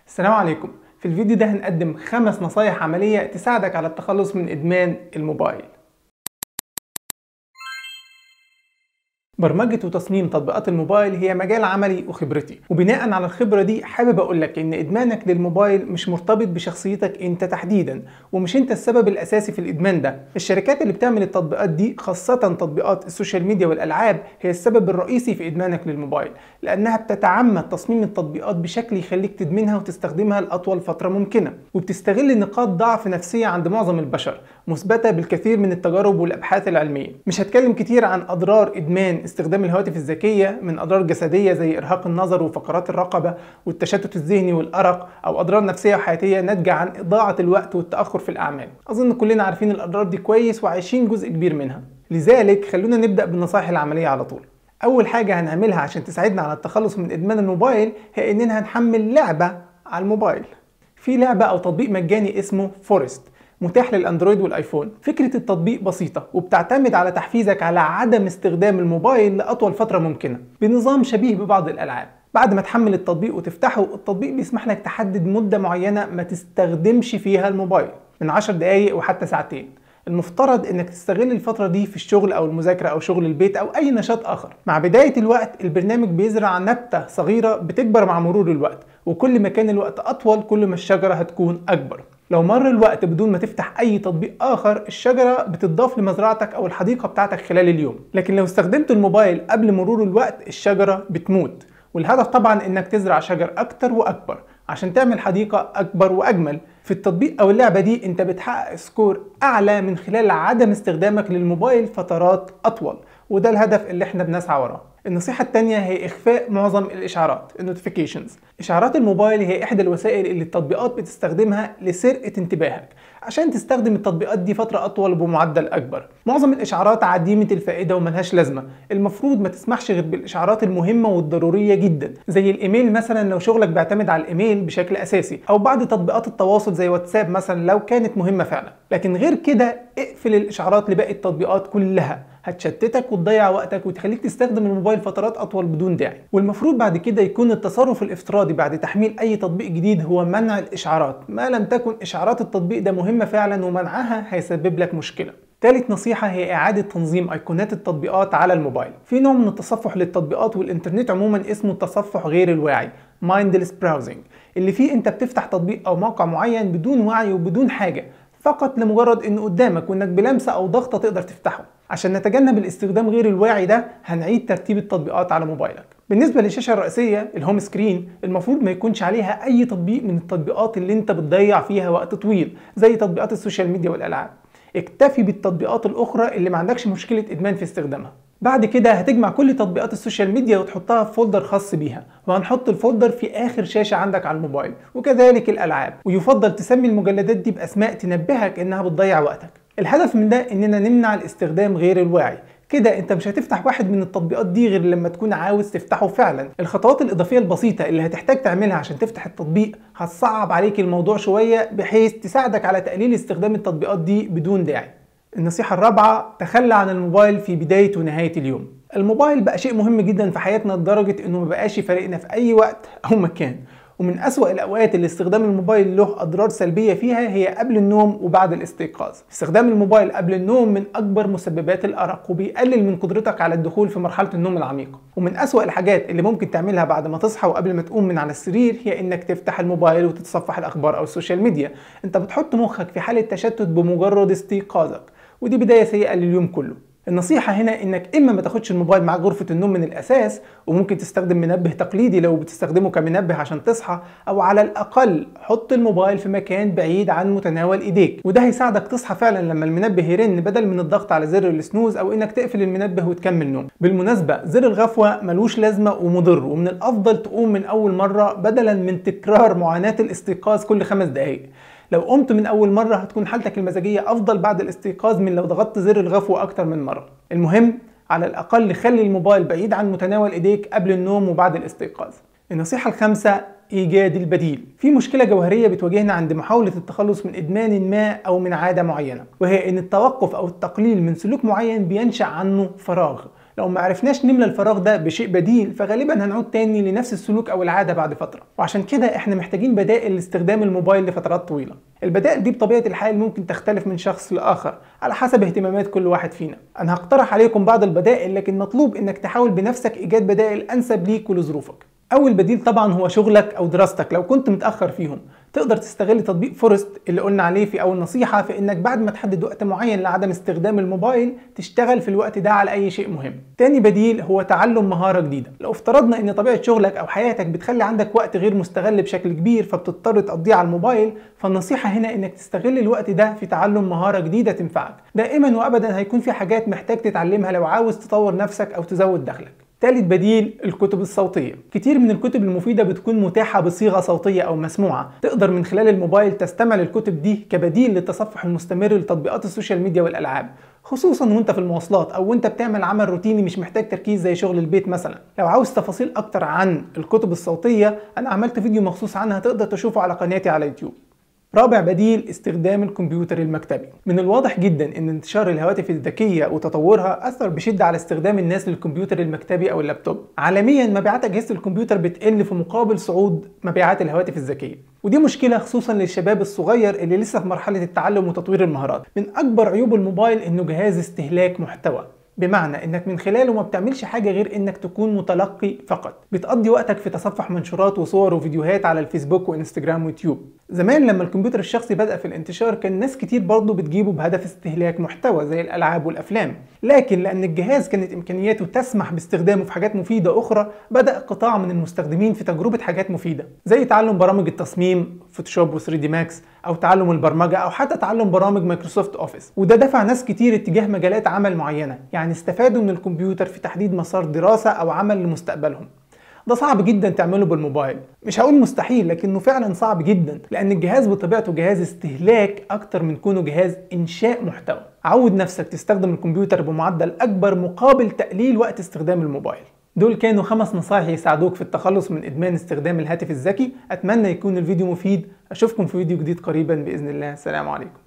السلام عليكم في الفيديو ده هنقدم خمس نصايح عملية تساعدك على التخلص من إدمان الموبايل برمجة وتصميم تطبيقات الموبايل هي مجال عملي وخبرتي وبناء على الخبرة دي حابب أقول لك إن إدمانك للموبايل مش مرتبط بشخصيتك أنت تحديدا ومش أنت السبب الأساسي في الإدمان ده الشركات اللي بتعمل التطبيقات دي خاصة تطبيقات السوشيال ميديا والألعاب هي السبب الرئيسي في إدمانك للموبايل لأنها بتتعمد تصميم التطبيقات بشكل يخليك تدمنها وتستخدمها لأطول فترة ممكنة وبتستغل نقاط ضعف نفسية عند معظم البشر مثبتة بالكثير من التجارب والأبحاث العلمية مش هتكلم كتير عن أضرار إدمان استخدام الهواتف الذكية من أضرار جسدية زي إرهاق النظر وفقرات الرقبة والتشتت الذهني والأرق أو أضرار نفسية وحياتية ناتجة عن إضاعة الوقت والتأخر في الأعمال أظن كلنا عارفين الأضرار دي كويس وعايشين جزء كبير منها لذلك خلونا نبدأ بالنصائح العملية على طول أول حاجة هنعملها عشان تساعدنا على التخلص من إدمان الموبايل هي إننا هنحمل لعبة على الموبايل في لعبة أو تطبيق مجاني اسمه فورست متاح للاندرويد والايفون فكره التطبيق بسيطه وبتعتمد على تحفيزك على عدم استخدام الموبايل لاطول فتره ممكنه بنظام شبيه ببعض الالعاب بعد ما تحمل التطبيق وتفتحه التطبيق بيسمح لك تحدد مده معينه ما تستخدمش فيها الموبايل من 10 دقائق وحتى ساعتين المفترض انك تستغل الفتره دي في الشغل او المذاكره او شغل البيت او اي نشاط اخر مع بدايه الوقت البرنامج بيزرع نبته صغيره بتكبر مع مرور الوقت وكل ما كان الوقت اطول كل ما الشجره هتكون اكبر لو مر الوقت بدون ما تفتح اي تطبيق اخر الشجره بتضاف لمزرعتك او الحديقه بتاعتك خلال اليوم لكن لو استخدمت الموبايل قبل مرور الوقت الشجره بتموت والهدف طبعا انك تزرع شجر اكتر واكبر عشان تعمل حديقه اكبر واجمل في التطبيق او اللعبه دي انت بتحقق سكور اعلى من خلال عدم استخدامك للموبايل فترات اطول وده الهدف اللي احنا بنسعى وراه النصيحة التانية هي إخفاء معظم الإشعارات النوتيفيكيشنز إشعارات الموبايل هي إحدى الوسائل اللي التطبيقات بتستخدمها لسرقة انتباهك عشان تستخدم التطبيقات دي فترة أطول بمعدل أكبر معظم الإشعارات عديمة الفائدة وملهاش لازمة المفروض ما تسمحش غير بالإشعارات المهمة والضرورية جدا زي الإيميل مثلا لو شغلك بيعتمد على الإيميل بشكل أساسي أو بعض تطبيقات التواصل زي واتساب مثلا لو كانت مهمة فعلا لكن غير كده اقفل الإشعارات لباقي التطبيقات كلها هتشتتك وتضيع وقتك وتخليك تستخدم الموبايل فترات اطول بدون داعي والمفروض بعد كده يكون التصرف الافتراضي بعد تحميل اي تطبيق جديد هو منع الاشعارات ما لم تكن اشعارات التطبيق ده مهمه فعلا ومنعها هيسبب لك مشكله ثالث نصيحة هي إعادة تنظيم أيقونات التطبيقات على الموبايل. في نوع من التصفح للتطبيقات والإنترنت عموما اسمه التصفح غير الواعي mindless browsing اللي فيه أنت بتفتح تطبيق أو موقع معين بدون وعي وبدون حاجة فقط لمجرد انه قدامك وانك بلمسه او ضغطه تقدر تفتحه عشان نتجنب الاستخدام غير الواعي ده هنعيد ترتيب التطبيقات على موبايلك بالنسبة للشاشة الرئيسية الهوم سكرين المفروض ما يكونش عليها أي تطبيق من التطبيقات اللي أنت بتضيع فيها وقت طويل زي تطبيقات السوشيال ميديا والألعاب اكتفي بالتطبيقات الأخرى اللي ما عندكش مشكلة إدمان في استخدامها بعد كده هتجمع كل تطبيقات السوشيال ميديا وتحطها في فولدر خاص بيها وهنحط الفولدر في اخر شاشه عندك على الموبايل وكذلك الالعاب ويفضل تسمي المجلدات دي باسماء تنبهك انها بتضيع وقتك الهدف من ده اننا نمنع الاستخدام غير الواعي كده انت مش هتفتح واحد من التطبيقات دي غير لما تكون عاوز تفتحه فعلا الخطوات الاضافيه البسيطه اللي هتحتاج تعملها عشان تفتح التطبيق هتصعب عليك الموضوع شويه بحيث تساعدك على تقليل استخدام التطبيقات دي بدون داعي النصيحة الرابعة تخلى عن الموبايل في بداية ونهاية اليوم الموبايل بقى شيء مهم جدا في حياتنا لدرجة انه مبقاش يفارقنا في اي وقت او مكان ومن أسوأ الأوقات اللي استخدام الموبايل له أضرار سلبية فيها هي قبل النوم وبعد الاستيقاظ استخدام الموبايل قبل النوم من أكبر مسببات الأرق وبيقلل من قدرتك على الدخول في مرحلة النوم العميقة ومن أسوأ الحاجات اللي ممكن تعملها بعد ما تصحى وقبل ما تقوم من على السرير هي إنك تفتح الموبايل وتتصفح الأخبار أو السوشيال ميديا أنت بتحط مخك في حالة تشتت بمجرد استيقاظك ودي بداية سيئة لليوم كله النصيحة هنا انك اما ما تاخدش الموبايل معاك غرفة النوم من الاساس وممكن تستخدم منبه تقليدي لو بتستخدمه كمنبه عشان تصحى او على الاقل حط الموبايل في مكان بعيد عن متناول ايديك وده هيساعدك تصحى فعلا لما المنبه يرن بدل من الضغط على زر السنوز او انك تقفل المنبه وتكمل نوم بالمناسبة زر الغفوة ملوش لازمة ومضر ومن الافضل تقوم من اول مرة بدلا من تكرار معاناة الاستيقاظ كل خمس دقايق لو قمت من اول مره هتكون حالتك المزاجيه افضل بعد الاستيقاظ من لو ضغطت زر الغفوه اكتر من مره المهم على الاقل خلي الموبايل بعيد عن متناول ايديك قبل النوم وبعد الاستيقاظ النصيحه الخامسه ايجاد البديل في مشكله جوهريه بتواجهنا عند محاوله التخلص من ادمان ما او من عاده معينه وهي ان التوقف او التقليل من سلوك معين بينشا عنه فراغ لو ما عرفناش نملى الفراغ ده بشيء بديل فغالبا هنعود تاني لنفس السلوك او العاده بعد فتره وعشان كده احنا محتاجين بدائل لاستخدام الموبايل لفترات طويله البدائل دي بطبيعه الحال ممكن تختلف من شخص لاخر على حسب اهتمامات كل واحد فينا انا هقترح عليكم بعض البدائل لكن مطلوب انك تحاول بنفسك ايجاد بدائل انسب ليك ولظروفك اول بديل طبعا هو شغلك او دراستك لو كنت متاخر فيهم تقدر تستغل تطبيق فورست اللي قلنا عليه في اول نصيحه في انك بعد ما تحدد وقت معين لعدم استخدام الموبايل تشتغل في الوقت ده على اي شيء مهم تاني بديل هو تعلم مهاره جديده لو افترضنا ان طبيعه شغلك او حياتك بتخلي عندك وقت غير مستغل بشكل كبير فبتضطر تقضيه على الموبايل فالنصيحه هنا انك تستغل الوقت ده في تعلم مهاره جديده تنفعك دائما وابدا هيكون في حاجات محتاج تتعلمها لو عاوز تطور نفسك او تزود دخلك تالت بديل الكتب الصوتية كتير من الكتب المفيدة بتكون متاحة بصيغة صوتية أو مسموعة تقدر من خلال الموبايل تستمع للكتب دي كبديل للتصفح المستمر لتطبيقات السوشيال ميديا والألعاب خصوصا وانت في المواصلات او وانت بتعمل عمل روتيني مش محتاج تركيز زي شغل البيت مثلا لو عاوز تفاصيل اكتر عن الكتب الصوتية انا عملت فيديو مخصوص عنها تقدر تشوفه على قناتي على يوتيوب رابع بديل استخدام الكمبيوتر المكتبي من الواضح جدا ان انتشار الهواتف الذكيه وتطورها اثر بشده على استخدام الناس للكمبيوتر المكتبي او اللابتوب عالميا مبيعات اجهزه الكمبيوتر بتقل في مقابل صعود مبيعات الهواتف الذكيه ودي مشكله خصوصا للشباب الصغير اللي لسه في مرحله التعلم وتطوير المهارات من اكبر عيوب الموبايل انه جهاز استهلاك محتوى بمعنى انك من خلاله ما بتعملش حاجة غير انك تكون متلقي فقط بتقضي وقتك في تصفح منشورات وصور وفيديوهات على الفيسبوك وانستجرام ويوتيوب زمان لما الكمبيوتر الشخصي بدأ في الانتشار كان ناس كتير برضه بتجيبه بهدف استهلاك محتوى زي الالعاب والافلام لكن لان الجهاز كانت امكانياته تسمح باستخدامه في حاجات مفيدة اخرى بدأ قطاع من المستخدمين في تجربة حاجات مفيدة زي تعلم برامج التصميم فوتوشوب و3 دي ماكس او تعلم البرمجة او حتى تعلم برامج مايكروسوفت اوفيس وده دفع ناس كتير اتجاه مجالات عمل معينة يعني استفادوا من الكمبيوتر في تحديد مسار دراسة او عمل لمستقبلهم ده صعب جدا تعمله بالموبايل مش هقول مستحيل لكنه فعلا صعب جدا لان الجهاز بطبيعته جهاز استهلاك اكتر من كونه جهاز انشاء محتوى عود نفسك تستخدم الكمبيوتر بمعدل اكبر مقابل تقليل وقت استخدام الموبايل دول كانوا خمس نصائح يساعدوك في التخلص من ادمان استخدام الهاتف الذكي اتمنى يكون الفيديو مفيد اشوفكم في فيديو جديد قريبا باذن الله السلام عليكم